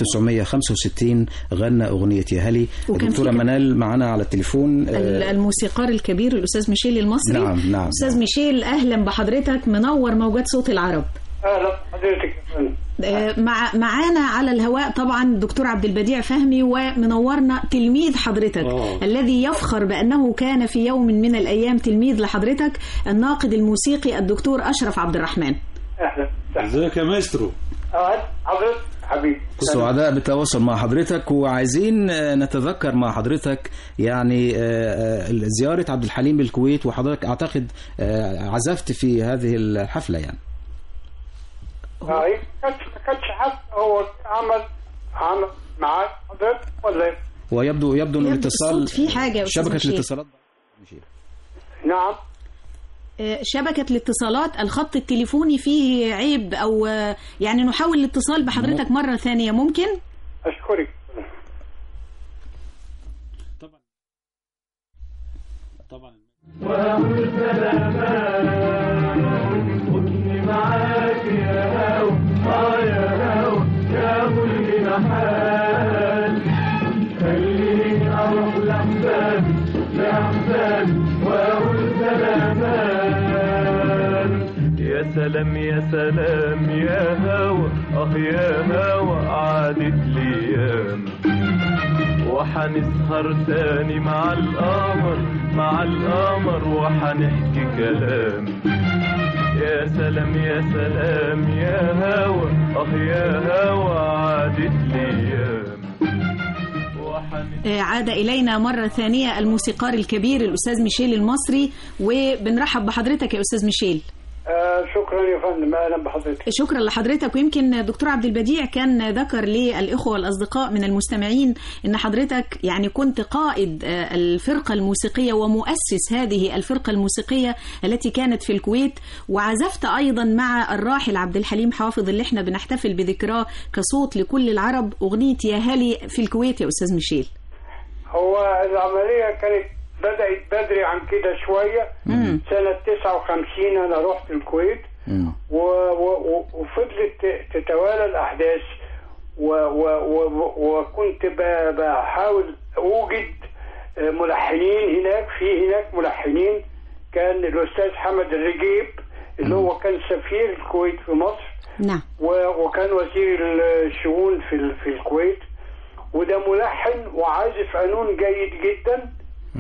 1965 غنى أغنية يا هلي وكان الدكتورة في- منال معنا على التليفون ال- آه، الموسيقار الكبير الأستاذ ميشيل المصري نعم، نعم، أستاذ نعم. ميشيل أهلا بحضرتك منور موجات صوت العرب اهلا حضرتك يا فندم. آه، مع معانا على الهواء طبعا الدكتور عبد البديع فهمي ومنورنا تلميذ حضرتك آه. الذي يفخر بأنه كان في يوم من الأيام تلميذ لحضرتك الناقد الموسيقي الدكتور أشرف عبد الرحمن اهلا وسهلا. ازيك يا مايسترو أه، حضرتك حبيبي سعداء بالتواصل مع حضرتك وعايزين آه، نتذكر مع حضرتك يعني آه، آه، زيارة عبد الحليم للكويت وحضرتك أعتقد آه، عزفت في هذه الحفلة يعني اه إيه، ما كانش ما كانش حد هو عمل عمل معاك حضرتك ولا إيه؟ ويبدو يبدو ان يبدو الاتصال الصوت فيه حاجة يا أستاذ شبكة مشير. الاتصالات نعم آه، شبكة الاتصالات الخط التليفوني فيه عيب أو آه، يعني نحاول الاتصال بحضرتك مرة ثانية ممكن اشكرك طبعا طبعا خدني معاك يا هوا اه يا هوا يا ابو الجناحات خليني اروح لاحسابي لاحسابي واقول سلامات يا سلام يا سلام يا هوا اه يا هوا عادت ليام وحنسهر تاني مع القمر مع القمر وحنحكي كلام يا سلام يا سلام يا هوا اه يا هوا عادت ليام وحنسهر آه، عاد إلينا مرة ثانية الموسيقار الكبير الأستاذ ميشيل المصري وبنرحب بحضرتك يا أستاذ ميشيل آه شكرا يا فندم اهلا بحضرتك شكرا لحضرتك ويمكن دكتور عبد البديع كان ذكر للإخوة والأصدقاء من المستمعين أن حضرتك يعني كنت قائد آه، الفرقة الموسيقية ومؤسس هذه الفرقة الموسيقية التي كانت في الكويت وعزفت أيضا مع الراحل عبد الحليم حافظ اللي احنا بنحتفل بذكراه كصوت لكل العرب أغنية يا هلي في الكويت يا أستاذ ميشيل هو العملية كانت بدأت بدري عن كده شوية سنة 59 أنا رحت الكويت و و و وفضلت ت- تتوالى الأحداث و و و وكنت ب- بحاول أوجد آه، ملحنين هناك في هناك ملحنين كان الأستاذ حمد الرجيب اللي هو كان سفير الكويت في مصر نعم و- وكان وزير الشؤون في ال- في الكويت وده ملحن وعازف قانون جيد جدا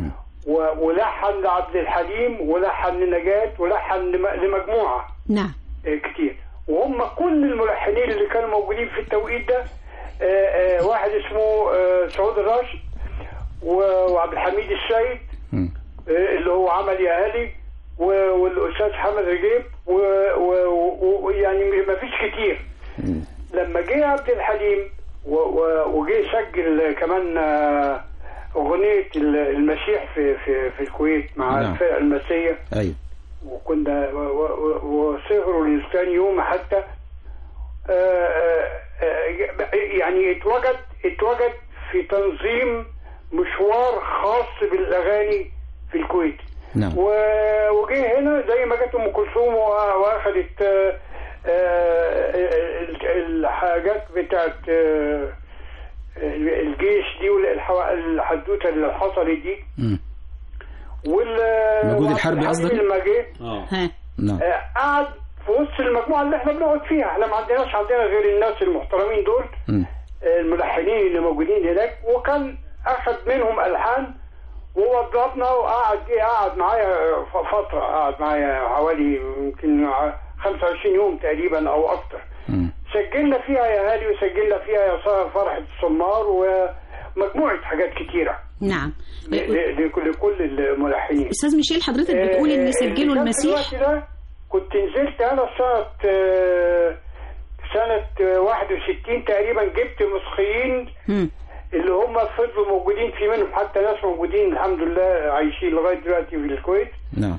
و- ولحن لعبد الحليم ولحن لنجاة ولحن لم- لمجموعة نعم آه، كتير وهم كل الملحنين اللي كانوا موجودين في التوقيت ده آه، آه، واحد اسمه آه، سعود الراشد و- وعبد الحميد السيد مم. آه، اللي هو عمل يا هالي و- والاستاذ حمد رجيب و- و- ويعني ما فيش كتير لما جه عبد الحليم و- و- وجه سجل كمان آه، اغنيه ال- المسيح في في في الكويت مع نعم. الفرقه المسيه ايوه وكنا و- و- و- وسهروا للثاني يوم حتى آه، آه، آه، يعني اتوجد اتوجد في تنظيم مشوار خاص بالاغاني في الكويت نعم و- وجه هنا زي ما جت ام كلثوم وا- واخدت آه، آه، ال- الحاجات بتاعت آه، الجيش دي والحوا- الحدوته اللي حصلت دي مم. وال مجهود وعبد الحربي الحليم قصدك؟ لما جه اه ها نعم آه، قعد في وسط المجموعه اللي احنا بنقعد فيها احنا ما عندناش عندنا غير الناس المحترمين دول مم. آه، الملحنين اللي موجودين هناك وكان اخذ منهم الحان ووضبنا وقعد ايه قعد معايا ف- فتره قعد معايا حوالي يمكن ع- 25 يوم تقريبا او اكتر مم. سجلنا فيها يا هالي وسجلنا فيها يا سهر فرحه الصمار ومجموعه حاجات كتيره نعم ل- ل- لكل لكل الملحنين استاذ ميشيل حضرتك بتقول ان آه، سجلوا اللي كان في المسيح الوقت ده كنت نزلت انا سنة آه، سنة آه، 61 تقريبا جبت مسخيين مم. اللي هم فضلوا موجودين في منهم حتى ناس موجودين الحمد لله عايشين لغاية دلوقتي في الكويت نعم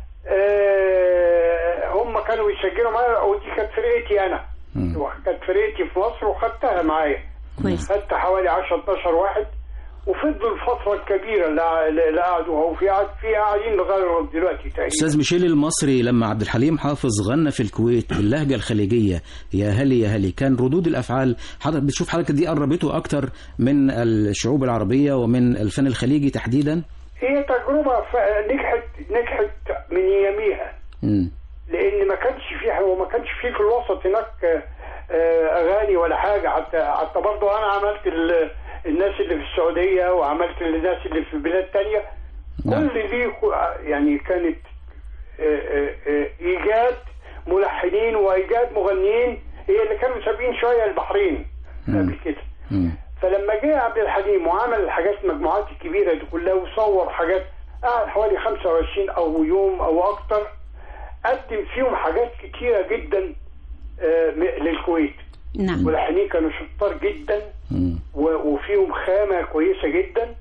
آه، هم كانوا يسجلوا معايا ودي كانت فرقتي انا مم. كانت فرقتي في مصر وخدتها معايا كويس خدت حوالي 10 12 واحد وفضلوا الفترة الكبيرة اللي اللي قعدوا وفي قاعد في قاعدين لغاية دلوقتي تقريبا استاذ ميشيل المصري لما عبد الحليم حافظ غنى في الكويت باللهجه الخليجيه يا هلي يا هلي كان ردود الافعال حضرتك بتشوف حضرتك دي قربته اكتر من الشعوب العربيه ومن الفن الخليجي تحديدا هي تجربة ف- نجحت نجحت من يميها مم. لأن ما كانش فيه هو ما كانش فيه في الوسط هناك آه، آه، أغاني ولا حاجة حتى حتى برضه أنا عملت ال- الناس اللي في السعودية وعملت الناس اللي في بلاد تانية نعم. كل دي كو- يعني كانت آه، آه، آه، إيجاد ملحنين وإيجاد مغنيين هي اللي كانوا سابقين شوية البحرين قبل كده مم. فلما جه عبد الحليم وعمل الحاجات المجموعات الكبيره دي كلها وصور حاجات قعد حوالي 25 او يوم او اكتر قدم فيهم حاجات كتيره جدا آه، م- للكويت نعم ملحنين كانوا شطار جدا مم. و- وفيهم خامه كويسه جدا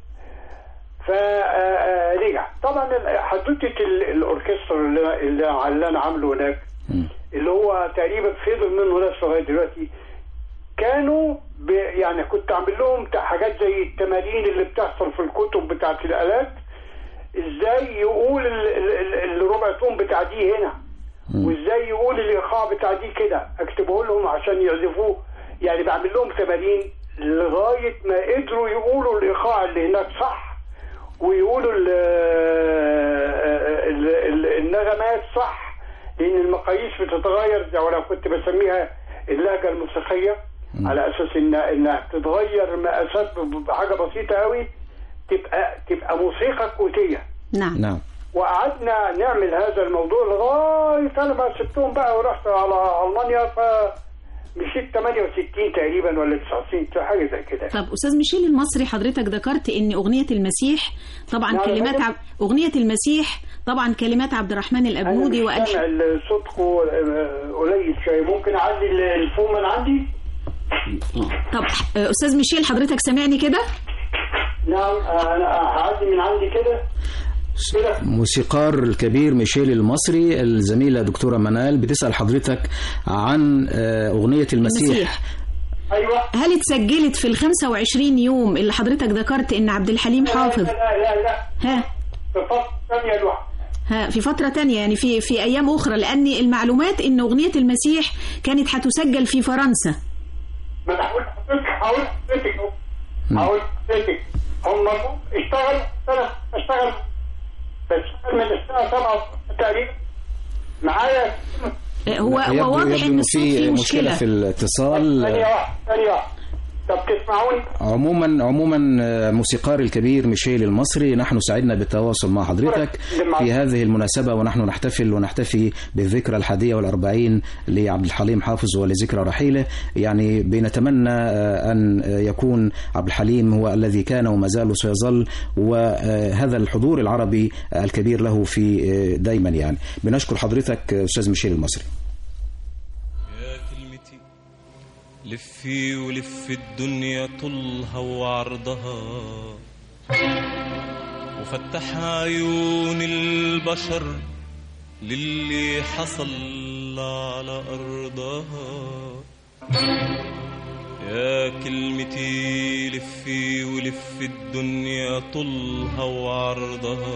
فرجع طبعا ال- حدوته ال- الاوركسترا اللي, اللي اللي انا عامله هناك مم. اللي هو تقريبا فضل منه ناس لغايه دلوقتي كانوا ب... يعني كنت عامل لهم ت- حاجات زي التمارين اللي بتحصل في الكتب بتاعت الالات ازاي يقول ال- ال- ال- الربع توم بتاع دي هنا وازاي يقول الايقاع بتاع دي كده اكتبه لهم عشان يعزفوه يعني بعمل لهم تمارين لغايه ما قدروا يقولوا الايقاع اللي هناك صح ويقولوا ال ال ال النغمات صح لان المقاييس بتتغير زي ولو كنت بسميها اللهجه الموسيقيه على اساس ان انها بتتغير مقاسات بحاجه بسيطه قوي تبقى تبقى موسيقى كويتيه نعم نعم وقعدنا نعمل هذا الموضوع لغايه انا ما سبتهم بقى ورحت على المانيا ف مشيت 68 تقريبا ولا 99 حاجه زي كده طب استاذ ميشيل المصري حضرتك ذكرت ان اغنيه المسيح طبعا نعم، كلمات فندم. عب... اغنيه المسيح طبعا كلمات عبد الرحمن الابنودي انا مش سامع والحان صوتكم آه، قليل شويه ممكن اعلي الفون من عندي اه طب آه، استاذ ميشيل حضرتك سامعني كده نعم آه، انا هعدي من عندي كده كده موسيقار الكبير ميشيل المصري الزميلة دكتورة منال بتسأل حضرتك عن آه، أغنية المسيح, المسيح ايوه هل اتسجلت في ال 25 يوم اللي حضرتك ذكرت ان عبد الحليم حافظ لا لا لا ها في فتره ثانيه لوحده ها في فترة تانية يعني في في أيام أخرى لأن المعلومات إن أغنية المسيح كانت هتسجل في فرنسا ما انا هقول لحضرتك هقول لحضرتك أهو. هقول لحضرتك هم اشتغل سنه اشتغل بشتغل من الساعه 7 تقريبا معايا هو يبدو, هو واضح يبدو إن إن الصوت في فيه مشكلة مشكلة في الاتصال ثانيه واحده ثانيه واحده طب تسمعوني عموما عموما آه، موسيقار الكبير ميشيل المصري نحن سعدنا بالتواصل مع حضرتك في هذه المناسبة ونحن نحتفل ونحتفي بالذكرى الحادية والأربعين لعبد الحليم حافظ ولذكرى رحيله يعني بنتمنى آه، أن آه، يكون عبد الحليم هو الذي كان وما زال وسيظل وهذا الحضور العربي الكبير له في آه، دايما يعني بنشكر حضرتك آه، أستاذ ميشيل المصري يا كلمتي لفي ولف الدنيا طولها وعرضها وفتح عيون البشر للي حصل على أرضها يا كلمتي لفي ولف الدنيا طولها وعرضها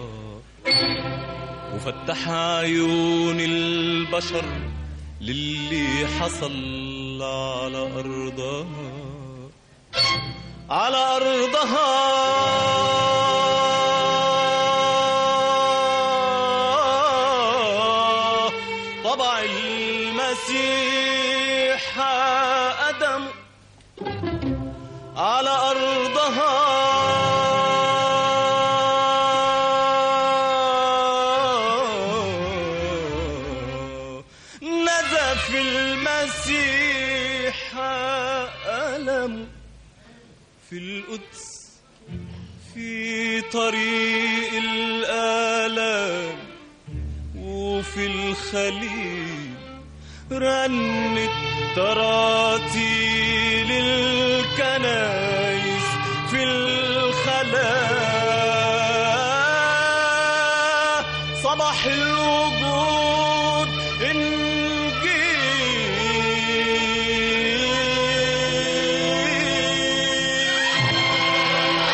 وفتح عيون البشر للي حصل على أرضها على أرضها طبع المسيح أدم على أرضها نزف المسيح ألم في القدس في طريق الآلام وفي الخليل رنت تراتيل الكنايس في الخلاء صباح الوجود انجيل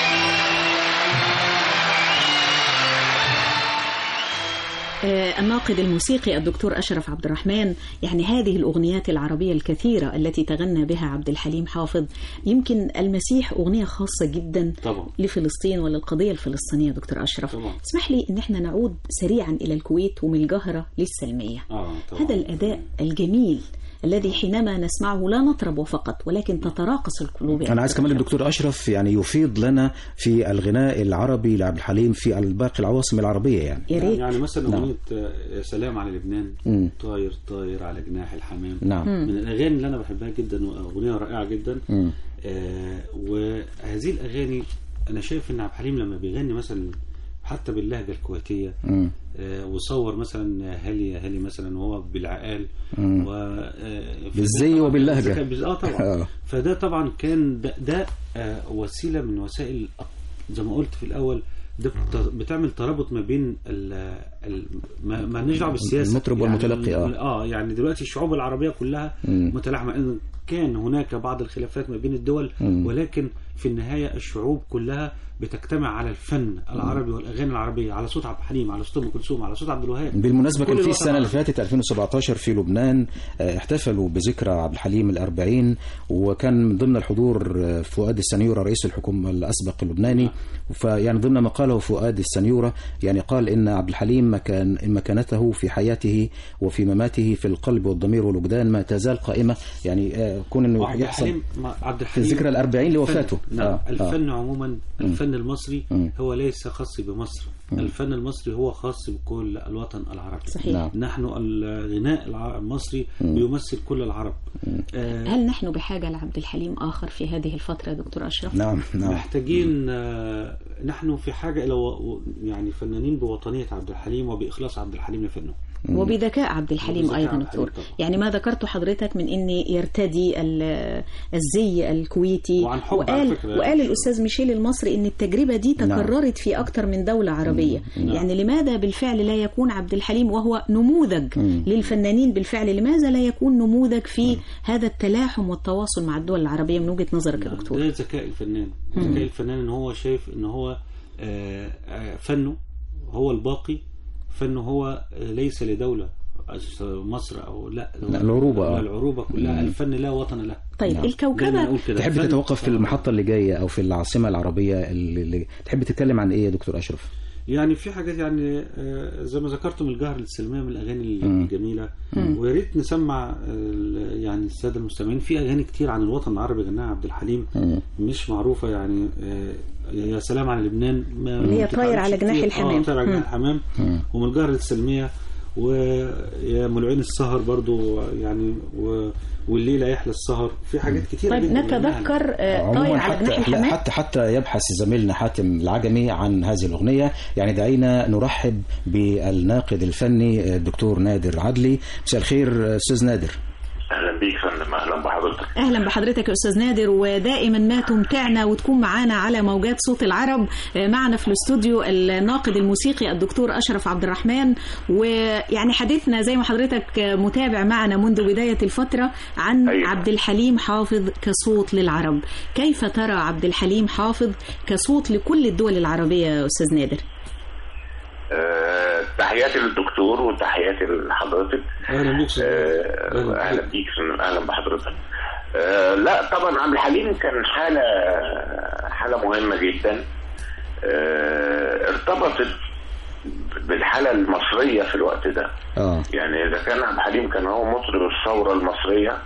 آه، الناقد الموسيقي الدكتور أشرف عبد الرحمن يعني هذه الأغنيات العربية الكثيرة التي تغنى بها عبد الحليم حافظ يمكن المسيح أغنية خاصة جدا طبعا لفلسطين وللقضية الفلسطينية دكتور أشرف طبعا. اسمح لي أن احنا نعود سريعا إلى الكويت ومن الجهرة للسلمية اه طبعا هذا الأداء الجميل الذي حينما نسمعه لا نطرب فقط ولكن تتراقص القلوب أنا عايز كمان الدكتور أشرف يعني يفيض لنا في الغناء العربي لعبد الحليم في باقي العواصم العربية يعني يا ريت يعني مثلا نعم. أغنية آه، يا سلام على لبنان مم. طاير طاير على جناح الحمام نعم مم. من الأغاني اللي أنا بحبها جدا وأغنية رائعة جدا مم. آه وهذه الأغاني أنا شايف إن عبد الحليم لما بيغني مثلا حتى باللهجة الكويتية مم. آه وصور مثلا هلي يا هلي مثلا وهو بالعقال مم. و آه، في- بالزي وباللهجة. كان بز- اه طبعا آه. فده طبعا كان ده, ده آه وسيله من وسائل زي ما قلت في الاول ده بت- بتعمل ترابط ما بين ال ال ما ما لناش دعوه بالسياسه المطرب والمتلقي، آه. اه اه يعني دلوقتي الشعوب العربيه كلها مم. متلاحمه ان كان هناك بعض الخلافات ما بين الدول مم. ولكن في النهايه الشعوب كلها بتجتمع على الفن العربي والاغاني العربيه على صوت عبد الحليم على صوت ام كلثوم على صوت عبد الوهاب بالمناسبة كل كان في الوطن السنة اللي العربي. فاتت 2017 في لبنان آه، احتفلوا بذكرى عبد الحليم الأربعين وكان من ضمن الحضور آه، فؤاد السنيورة رئيس الحكومة الأسبق اللبناني فيعني ضمن ما قاله فؤاد السنيورة يعني قال إن عبد الحليم مكان مكانته في حياته وفي مماته في القلب والضمير والوجدان ما تزال قائمة يعني آه، كون إنه عبد يحصل الحليم مع- عبد في الحليم الذكرى الأربعين لوفاته الفن- نعم آه، آه. الفن عموما الفن المصري مم. هو ليس خاص بمصر الفن المصري هو خاص بكل الوطن العربي صحيح. نعم. نحن الغناء الع- المصري بيمثل كل العرب آه، هل نحن بحاجة لعبد الحليم آخر في هذه الفترة يا دكتور أشرف؟ نعم نعم محتاجين آه، نحن في حاجة إلى و- يعني فنانين بوطنية عبد الحليم وبإخلاص عبد الحليم لفنه وبذكاء عبد الحليم وبذكاء أيضا عبد دكتور الحليم طبعا. يعني ما ذكرته حضرتك من أن يرتدي ال- الزي الكويتي وعن حب على وقال, فكرة. وقال الأستاذ ميشيل المصري أن التجربة دي نعم. تكررت في أكثر من دولة عربية يعني لماذا بالفعل لا يكون عبد الحليم وهو نموذج للفنانين بالفعل لماذا لا يكون نموذج في هذا التلاحم والتواصل مع الدول العربية من وجهة نظرك يا نعم، دكتور ده ذكاء الفنان ذكاء الفنان ان هو شايف ان هو آه، آه، فنه هو الباقي فنه هو آه، ليس لدولة مصر او لا لا، العروبة، لا، آه. العروبة كلها الفن لا وطن له طيب نعم. دايما الكوكبة اقول كده تحب الفن- تتوقف في المحطة اللي جاية أو في العاصمة العربية اللي اللي تحب تتكلم عن إيه يا دكتور أشرف؟ يعني في حاجات يعني آه، زي ما ذكرتم الجهر للسلمية من الأغاني مم. الجميلة مم. ويا ريت نسمع آه، ال- يعني السادة المستمعين في أغاني كتير عن الوطن العربي غناها عبد الحليم مم. مش معروفة يعني آه، يا سلام على لبنان ما اللي هي ما طاير على بتتعرفش جناح كتير. الحمام. اه طاير على مم. جناح الحمام مم. ومن الجهر للسلمية ويا ملعين السهر برضو يعني و... والليلة يحلى السهر في حاجات كتير طيب نتذكر آه، طاير عموما على جناح حتى لا، الحمام حتى حتى يبحث زميلنا حاتم العجمي عن هذه الاغنيه يعني دعينا نرحب بالناقد الفني الدكتور نادر عدلي مساء الخير استاذ نادر اهلا بيك يا فندم اهلا بحضرتك اهلا بحضرتك يا استاذ نادر ودائما ما تمتعنا وتكون معانا على موجات صوت العرب آه، معنا في الاستوديو الناقد الموسيقي الدكتور اشرف عبد الرحمن ويعني حديثنا زي ما حضرتك آه، متابع معنا منذ بدايه الفتره عن أيوة. عبد الحليم حافظ كصوت للعرب كيف ترى عبد الحليم حافظ كصوت لكل الدول العربيه يا استاذ نادر أه تحياتي للدكتور وتحياتي لحضرتك أهلا بيك أستاذ نادر. أه اهلا بيك اهلا بحضرتك أه لا طبعا عبد الحليم كان حاله حاله مهمه جدا أه ارتبطت بالحاله المصريه في الوقت ده اه يعني اذا كان عبد الحليم كان هو مطرب الثوره المصريه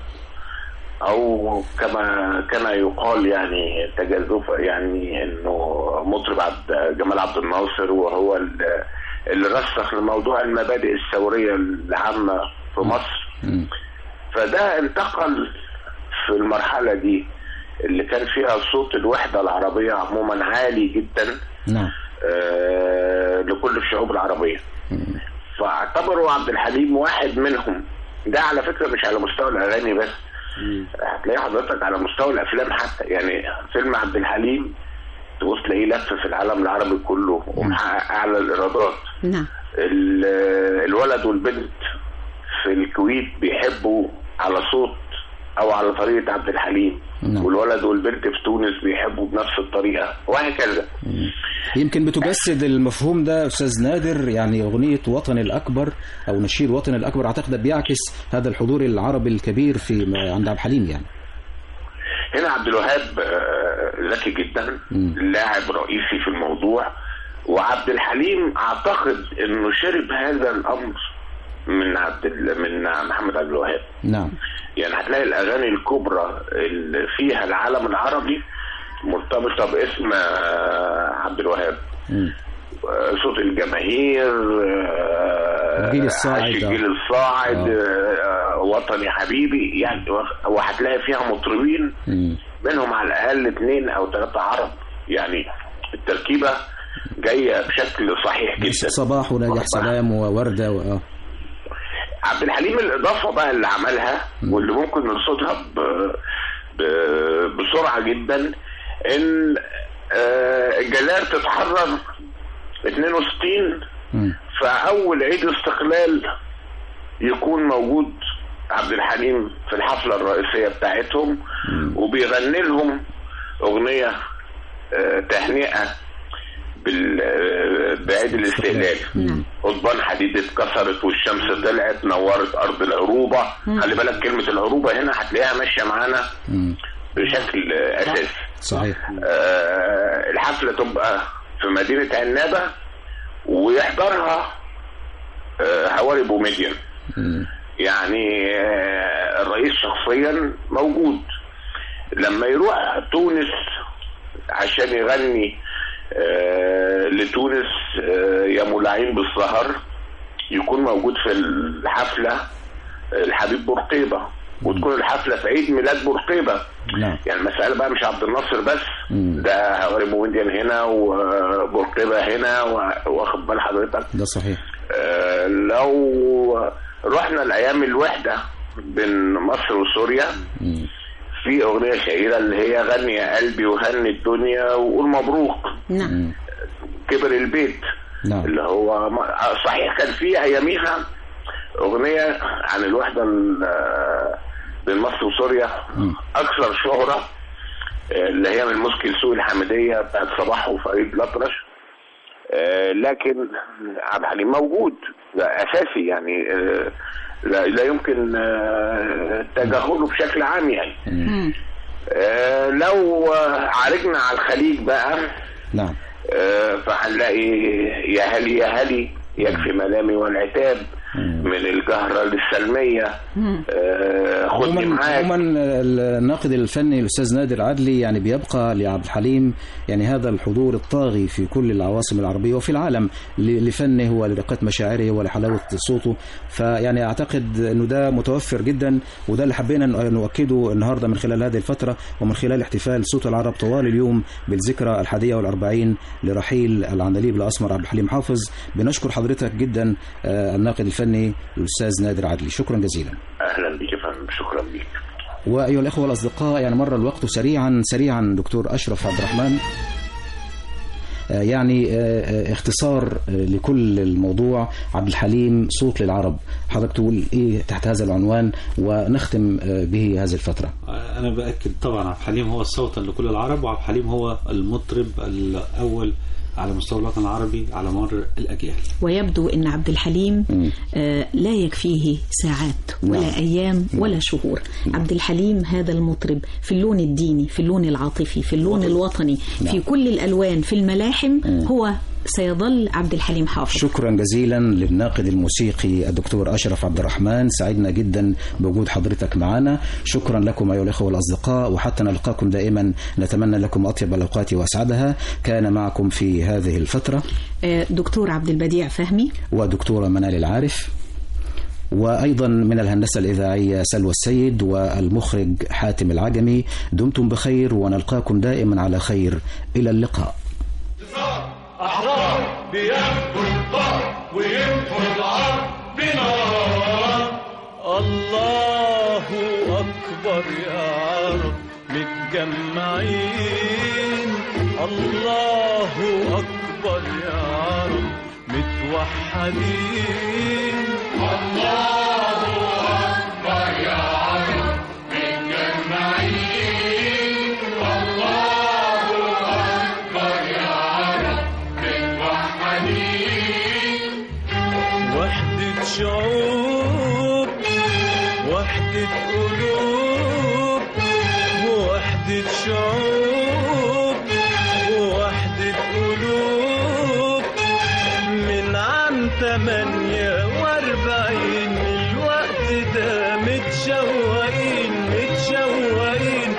او كما كان يقال يعني تجاذبا يعني انه مطرب عبد جمال عبد الناصر وهو ال- اللي رسخ لموضوع المبادئ الثوريه العامه في مصر مم. فده انتقل في المرحله دي اللي كان فيها صوت الوحده العربيه عموما عالي جدا نعم آه، لكل الشعوب العربية فاعتبروا عبد الحليم واحد منهم ده على فكرة مش على مستوى الأغاني بس هتلاقي حضرتك على مستوى الأفلام حتى يعني فيلم عبد الحليم تبص تلاقيه لف في العالم العربي كله ومحقق أعلى الإيرادات نعم ال- الولد والبنت في الكويت بيحبوا على صوت او على طريقه عبد الحليم نعم. والولد والبنت في تونس بيحبوا بنفس الطريقه وهكذا يمكن بتجسد المفهوم ده استاذ نادر يعني اغنيه وطن الاكبر او نشيد وطن الاكبر اعتقد ده بيعكس هذا الحضور العربي الكبير في عند عبد الحليم يعني هنا عبد الوهاب آه، ذكي جدا مم. لاعب رئيسي في الموضوع وعبد الحليم اعتقد انه شرب هذا الامر من عبد ال- من محمد عبد الوهاب نعم يعني هتلاقي الاغاني الكبرى اللي فيها العالم العربي مرتبطه باسم آه، عبد الوهاب مم. آه، صوت الجماهير آه، الجيل الصاعد، عاش آه. الجيل الصاعد آه. آه، وطني حبيبي يعني وهتلاقي فيها مطربين مم. منهم على الاقل اثنين او ثلاثه عرب يعني التركيبه جايه بشكل صحيح جدا صباح وناجح واخد بالك؟ سلام ووردة و... آه. عبد الحليم الاضافه بقى اللي عملها واللي ممكن نرصدها ب... ب... بسرعه جدا ان آه، الجزائر تتحرر 62 مم. فاول عيد استقلال يكون موجود عبد الحليم في الحفله الرئيسيه بتاعتهم وبيغني لهم اغنيه آه، تهنئه بال- آه، بعيد الاستقلال نعم. قضبان حديد اتكسرت والشمس طلعت نورت ارض العروبه خلي بالك كلمه العروبه هنا هتلاقيها ماشيه معانا مم. بشكل آه، اساسي صحيح آه، الحفله تبقى في مدينه عنابه ويحضرها آه، حواري بوميديان مم. يعني آه، الرئيس شخصيا موجود لما يروح تونس عشان يغني آه، لتونس آه، يا مولعين بالسهر يكون موجود في الحفلة الحبيب بورقيبة وتكون الحفلة في عيد ميلاد بورقيبة نعم يعني المسألة بقى مش عبد الناصر بس مم. ده هواري بوميديان هنا وبورقيبة هنا و- واخد بال حضرتك ده صحيح آه، لو رحنا لايام الوحده بين مصر وسوريا مم. في اغنيه شهيره اللي هي غني يا قلبي وهني الدنيا وقول مبروك نعم مم. كبر البيت نعم اللي هو ما- آه، صحيح كان في اياميها اغنيه عن الوحده ال- آه، بين مصر وسوريا مم. اكثر شهره آه، اللي هي من مسكن سوق الحمديه بتاعت صباح وفريد الأطرش آه، لكن عبد الحليم موجود ده اساسي يعني آه، لا, لا يمكن آه، تجاهله بشكل عام يعني مم. آه، لو آه، عالجنا على الخليج بقى نعم آه، فهنلاقي يا هلي يا هلي يكفي ملامي والعتاب من الجهرة للسلمية آه، خدني عموما معاك عموما الناقد الفني الاستاذ نادر عدلي يعني بيبقى لعبد الحليم يعني هذا الحضور الطاغي في كل العواصم العربيه وفي العالم ل- لفنه ولرقه مشاعره ولحلاوه صوته فيعني اعتقد انه ده متوفر جدا وده اللي حبينا ن- نؤكده النهارده من خلال هذه الفتره ومن خلال احتفال صوت العرب طوال اليوم بالذكرى الحادية والأربعين لرحيل العندليب الأسمر عبد الحليم حافظ بنشكر حضرتك جدا آه، الناقد الفني الأستاذ نادر عدلي شكرا جزيلا أهلا بك يا فندم شكرا بك وايها الاخوه الاصدقاء يعني مر الوقت سريعا سريعا دكتور اشرف عبد الرحمن آه، يعني آه، آه، اختصار آه، لكل الموضوع عبد الحليم صوت للعرب حضرتك تقول ايه تحت هذا العنوان ونختم آه، به هذه الفتره أنا بأكد طبعا عبد الحليم هو الصوتا لكل العرب وعبد الحليم هو المطرب الأول على مستوى الوطن العربي على مر الأجيال ويبدو ان عبد الحليم آه، لا يكفيه ساعات ولا نعم. ايام ولا شهور عبد الحليم هذا المطرب في اللون الديني في اللون العاطفي في اللون الوطني في نعم. كل الالوان في الملاحم هو سيظل عبد الحليم حافظ شكرا جزيلا للناقد الموسيقي الدكتور اشرف عبد الرحمن سعدنا جدا بوجود حضرتك معنا شكرا لكم ايها الاخوه الاصدقاء وحتى نلقاكم دائما نتمنى لكم اطيب الاوقات واسعدها كان معكم في هذه الفتره آه، دكتور عبد البديع فهمي ودكتورة منال العارف وأيضا من الهندسة الإذاعية سلوى السيد والمخرج حاتم العجمي دمتم بخير ونلقاكم دائما على خير إلى اللقاء أحرار بياكلوا الطار ويمحوا العار بنار الله أكبر يا عرب متجمعين الله أكبر يا عرب متوحدين الله أكبر يا عرب متجمعين الله أكبر يا عرب متوحدين وحدة شعوب وحدة قلوب وحدة شعوب وحدة قلوب من عام تمانية واربعين الوقت ده متشوقين متشوقين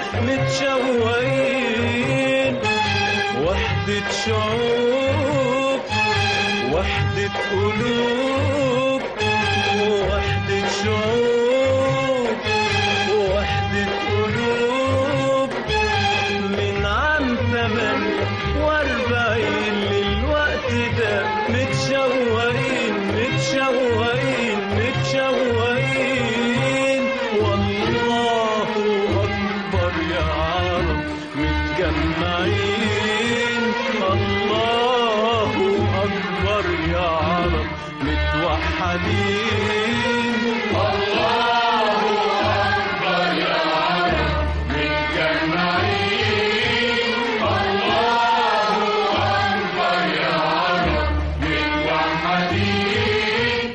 متشوقين وحدة شعوب وحدة قلوب وحدة شعوب وحدة قلوب من عام ثمانية واربعين للوقت ده متشوقين متشوقين متشوقين والله أكبر يا عرب متجمعين الله أكبر يا عرب متوحدين الله أكبر يا عرب متجمعين الله أكبر يا عرب متوحدين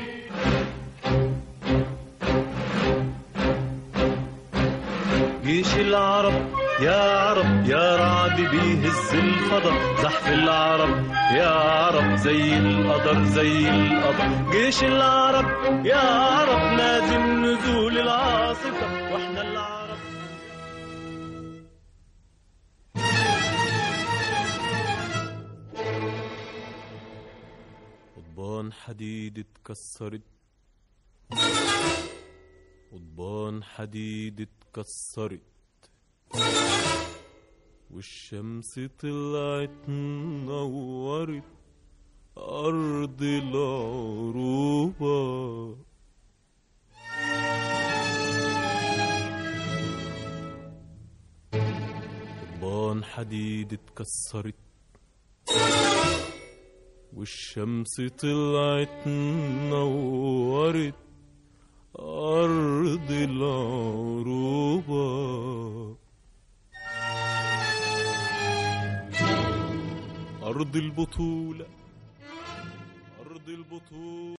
جيش العرب يا عرب يا رعد بيهز الفضا زحف العرب يا عرب زي القدر زي القدر جيش العرب يا عرب لازم نزول العاصفة واحنا العرب قضبان حديد اتكسرت قضبان حديد اتكسرت والشمس طلعت نورت أرض العروبة قضبان حديد اتكسرت والشمس طلعت نورت أرض العروبة أرض البطولة أرض البطولة